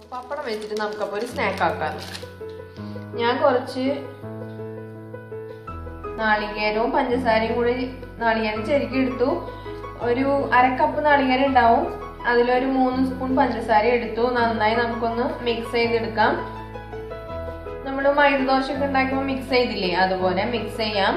പപ്പടം വെച്ചിട്ട് നമുക്കപ്പോൾ ഒരു സ്നാക്ക് ആക്കാം ഞാൻ കുറച്ച് നാളികേരവും പഞ്ചസാരയും കൂടി നാളികേരം ചെരുക്കി എടുത്തു ഒരു അര കപ്പ് നാളികേരം ഉണ്ടാവും അതിലൊരു മൂന്ന് സ്പൂൺ പഞ്ചസാര എടുത്തു നന്നായി നമുക്കൊന്ന് മിക്സ് ചെയ്തെടുക്കാം നമ്മൾ മൈദ ദോശയൊക്കെ ഉണ്ടാക്കുമ്പോൾ മിക്സ് ചെയ്തില്ലേ അതുപോലെ മിക്സ് ചെയ്യാം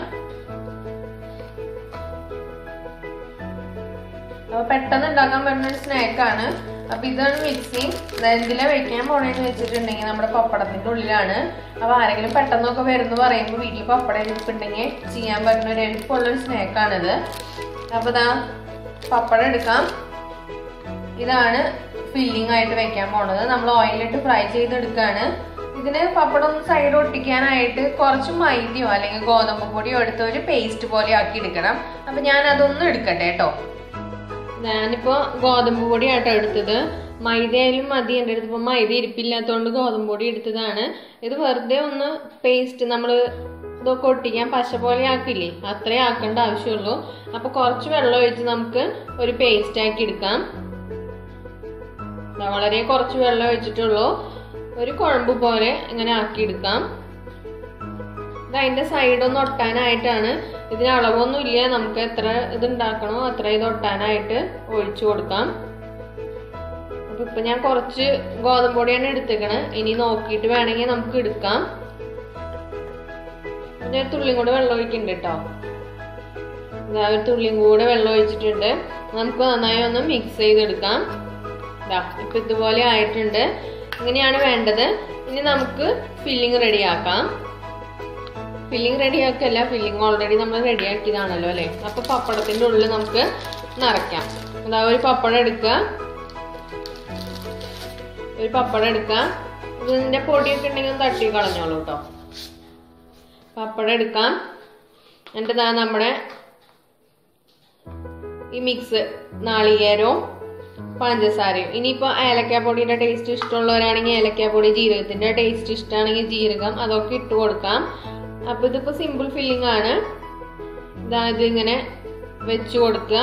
അപ്പൊ പെട്ടെന്ന് ഉണ്ടാക്കാൻ പറ്റുന്ന ഒരു സ്നാക്കാണ് അപ്പൊ ഇതാണ് മിക്സിങ് ഇതിലെ വെക്കാൻ പോണേന്ന് വെച്ചിട്ടുണ്ടെങ്കിൽ നമ്മുടെ പപ്പടത്തിന്റെ ഉള്ളിലാണ് അപ്പൊ ആരെങ്കിലും പെട്ടെന്നൊക്കെ വരുന്നു പറയുമ്പോൾ വീട്ടിൽ പപ്പടം ഇരിപ്പുണ്ടെങ്കിൽ ചെയ്യാൻ പറ്റുന്ന ഒരു എളുപ്പമുള്ള ഒരു സ്നാക്കാണിത് അപ്പൊ ഇതാ പപ്പടം എടുക്കാം ഇതാണ് ഫില്ലിംഗ് ആയിട്ട് വെക്കാൻ പോണത് നമ്മൾ ഓയിലിട്ട് ഫ്രൈ ചെയ്തെടുക്കാണ് ഇതിന് പപ്പടം ഒന്ന് സൈഡ് ഒട്ടിക്കാനായിട്ട് കുറച്ച് മൈദയോ അല്ലെങ്കിൽ ഗോതമ്പ് പൊടിയോ എടുത്ത് ഒരു പേസ്റ്റ് പോലെ ആക്കി എടുക്കണം അപ്പൊ ഞാൻ അതൊന്നും എടുക്കട്ടെ കേട്ടോ ഞാനിപ്പോ ഗോതമ്പ് പൊടിയാട്ടോ എടുത്തത് മൈദയായാലും മതി എൻ്റെ അടുത്ത് ഇപ്പോൾ മൈദ ഇരിപ്പില്ലാത്തതുകൊണ്ട് ഗോതമ്പ് പൊടി എടുത്തതാണ് ഇത് വെറുതെ ഒന്ന് പേസ്റ്റ് നമ്മൾ ഇതൊക്കെ ഒട്ടിക്കാൻ പശ പോലെ ആക്കില്ലേ അത്രേ ആക്കേണ്ട ആവശ്യമുള്ളൂ അപ്പോൾ കുറച്ച് വെള്ളം ഒഴിച്ച് നമുക്ക് ഒരു പേസ്റ്റ് ആക്കി എടുക്കാം ദാ വളരെ കുറച്ച് വെള്ളം ഒഴിച്ചിട്ടുള്ളൂ ഒരു കുഴമ്പ് പോലെ ഇങ്ങനെ ആക്കിയെടുക്കാം ഇത് അതിന്റെ സൈഡ് ഒന്ന് ഒട്ടാനായിട്ടാണ് ഇതിന് അളവൊന്നും ഇല്ല നമുക്ക് എത്ര ഇത് ഉണ്ടാക്കണോ അത്ര ഇത് ഒട്ടാനായിട്ട് ഒഴിച്ചു കൊടുക്കാം അപ്പൊ ഇപ്പൊ ഞാൻ കുറച്ച് ഗോതമ്പ് പൊടിയാണ് എടുത്തേക്കണേ ഇനി നോക്കിയിട്ട് വേണമെങ്കിൽ നമുക്ക് എടുക്കാം ഞാൻ തുള്ളിയും കൂടെ വെള്ളം ഒഴിക്കുന്നുണ്ട് കേട്ടോ ഇതാ ഒരു തുള്ളിയും കൂടെ വെള്ളം ഒഴിച്ചിട്ടുണ്ട് നമുക്ക് നന്നായി ഒന്ന് മിക്സ് ചെയ്തെടുക്കാം ഇതാ ഇപ്പൊ ഇതുപോലെ ആയിട്ടുണ്ട് ഇങ്ങനെയാണ് വേണ്ടത് ഇനി നമുക്ക് ഫില്ലിങ് റെഡിയാക്കാം ഫില്ലിങ് റെഡിയാക്കല്ല ഫില്ലിങ് ഓൾറെഡി നമ്മൾ റെഡിയാക്കിയതാണല്ലോ അല്ലേ അപ്പൊ പപ്പടത്തിന്റെ ഉള്ളിൽ നമുക്ക് നിറയ്ക്കാം അതാ ഒരു പപ്പടം എടുക്കുക ഒരു പപ്പടം എടുക്കുക ഇതിന്റെ പൊടിയൊക്കെ ഉണ്ടെങ്കിൽ ഒന്ന് തട്ടി കളഞ്ഞോളൂ കേട്ടോ പപ്പടം എടുക്കാം എന്നിട്ട് ഇതാ നമ്മുടെ ഈ മിക്സ് നാളികേരവും പഞ്ചസാരയും ഇനിയിപ്പോൾ ഏലക്കാപ്പൊടിയുടെ ടേസ്റ്റ് ഇഷ്ടമുള്ളവരാണെങ്കിൽ ഏലക്കാപ്പൊടി ജീരകത്തിന്റെ ടേസ്റ്റ് ഇഷ്ടമാണെങ്കിൽ ജീരകം അതൊക്കെ ഇട്ട് കൊടുക്കാം അപ്പൊ ഇതിപ്പോ സിമ്പിൾ ഫില്ലിംഗ് ആണ് ഇതാ ഇത് ഇങ്ങനെ വെച്ചു കൊടുക്കുക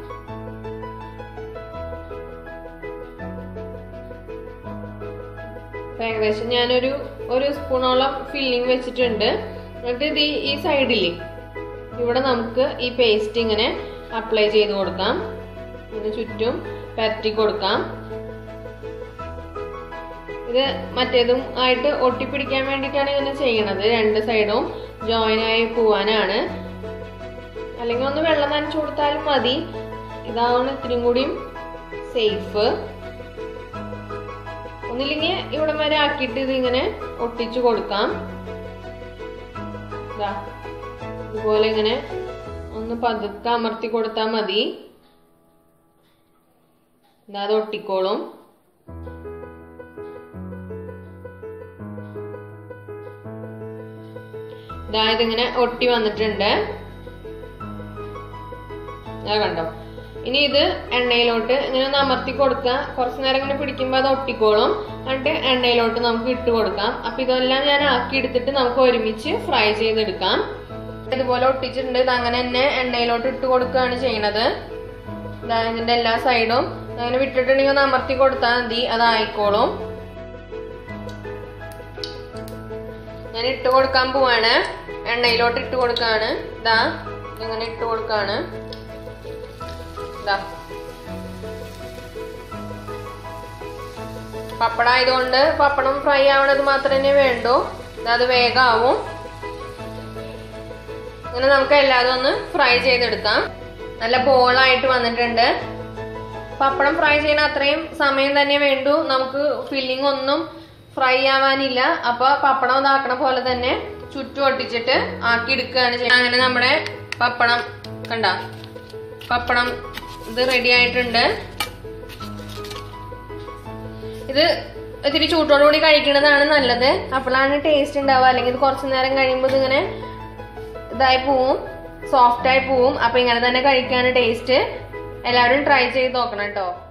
ഇപ്പൊ ഏകദേശം ഞാനൊരു ഒരു സ്പൂണോളം ഫില്ലിംഗ് വെച്ചിട്ടുണ്ട് എന്നിട്ട് ഇത് ഈ- ഈ സൈഡില്ലേ ഇവിടെ നമുക്ക് ഈ പേസ്റ്റ് ഇങ്ങനെ അപ്ലൈ ചെയ്ത് കൊടുക്കാം ഇതിന് ചുറ്റും പരത്തി കൊടുക്കാം ഇത് മറ്റേതും ആയിട്ട് ഒട്ടിപ്പിടിക്കാൻ വേണ്ടിയിട്ടാണ് ഇങ്ങനെ ചെയ്യണത് രണ്ട് സൈഡും ജോയിൻ ആയി പോവാനാണ് അല്ലെങ്കിൽ ഒന്ന് വെള്ളം നനച്ചു കൊടുത്താലും മതി ഇതാണ് ഇത്തിരി കൂടിയും സേഫ് ഒന്നില്ലെങ്കിൽ ഇവിടം വരെ ആക്കിയിട്ട് ഇത് ഇങ്ങനെ ഒട്ടിച്ചു കൊടുക്കാം ദാ, ഇതുപോലെ ഇങ്ങനെ ഒന്ന് പതുക്കെ അമർത്തി കൊടുത്താൽ മതി ദാ അത് ഒട്ടിക്കോളും ഇതായത് ഇങ്ങനെ ഒട്ടി വന്നിട്ടുണ്ട് അത് കണ്ടോ ഇനി ഇത് എണ്ണയിലോട്ട് ഇങ്ങനെ ഒന്ന് അമർത്തി കൊടുക്കുക കുറച്ച് നേരം ഇങ്ങനെ പിടിക്കുമ്പോൾ അത് ഒട്ടിക്കോളും എന്നിട്ട് എണ്ണയിലോട്ട് നമുക്ക് ഇട്ട് കൊടുക്കാം അപ്പൊ ഇതെല്ലാം ഞാൻ ആക്കി എടുത്തിട്ട് നമുക്ക് ഒരുമിച്ച് ഫ്രൈ ചെയ്തെടുക്കാം ഇതുപോലെ ഒട്ടിച്ചിട്ടുണ്ട് ഇത് അങ്ങനെ തന്നെ എണ്ണയിലോട്ട് ഇട്ട് കൊടുക്കുകയാണ് ചെയ്യണത് ഇതാ ഇതിന്റെ എല്ലാ സൈഡും അങ്ങനെ വിട്ടിട്ടുണ്ടെങ്കിൽ ഒന്ന് അമർത്തി കൊടുത്താൽ മതി അതായിക്കോളും ഞാൻ ഇട്ട് കൊടുക്കാൻ പോവാണ് എണ്ണയിലോട്ട് ഇട്ട് കൊടുക്കാണ് ഇതാ ഇങ്ങനെ ഇട്ട് കൊടുക്കാണ് ഇതാ പപ്പടം ആയതുകൊണ്ട് പപ്പടം ഫ്രൈ ആവണത് മാത്രമേ വേണ്ടൂ ഇത് അത് വേഗമാവും ഇങ്ങനെ നമുക്ക് എല്ലാതും ഒന്ന് ഫ്രൈ ചെയ്തെടുക്കാം നല്ല ബോളായിട്ട് വന്നിട്ടുണ്ട് പപ്പടം ഫ്രൈ ചെയ്യണ അത്രയും സമയം തന്നെ വേണ്ടു നമുക്ക് ഫില്ലിംഗ് ഒന്നും ഫ്രൈ ആവാനില്ല അപ്പൊ പപ്പടം ഇതാക്കണ പോലെ തന്നെ ചുറ്റും ഒട്ടിച്ചിട്ട് ആക്കി എടുക്കുകയാണ് ചെയ്യുന്നത് അങ്ങനെ നമ്മുടെ പപ്പടം കണ്ട പപ്പടം ഇത് റെഡി ആയിട്ടുണ്ട് ഇത് ഇത്തിരി ചൂട്ടോടുകൂടി കഴിക്കുന്നതാണ് നല്ലത് അപ്പോഴാണ് ടേസ്റ്റ് ഉണ്ടാവുക അല്ലെങ്കിൽ ഇത് കുറച്ചു നേരം കഴിയുമ്പോൾ ഇതിങ്ങനെ ഇതായി പോവും സോഫ്റ്റ് ആയി പോവും അപ്പൊ ഇങ്ങനെ തന്നെ കഴിക്കാണ് ടേസ്റ്റ് എല്ലാവരും ട്രൈ ചെയ്ത് നോക്കണം കേട്ടോ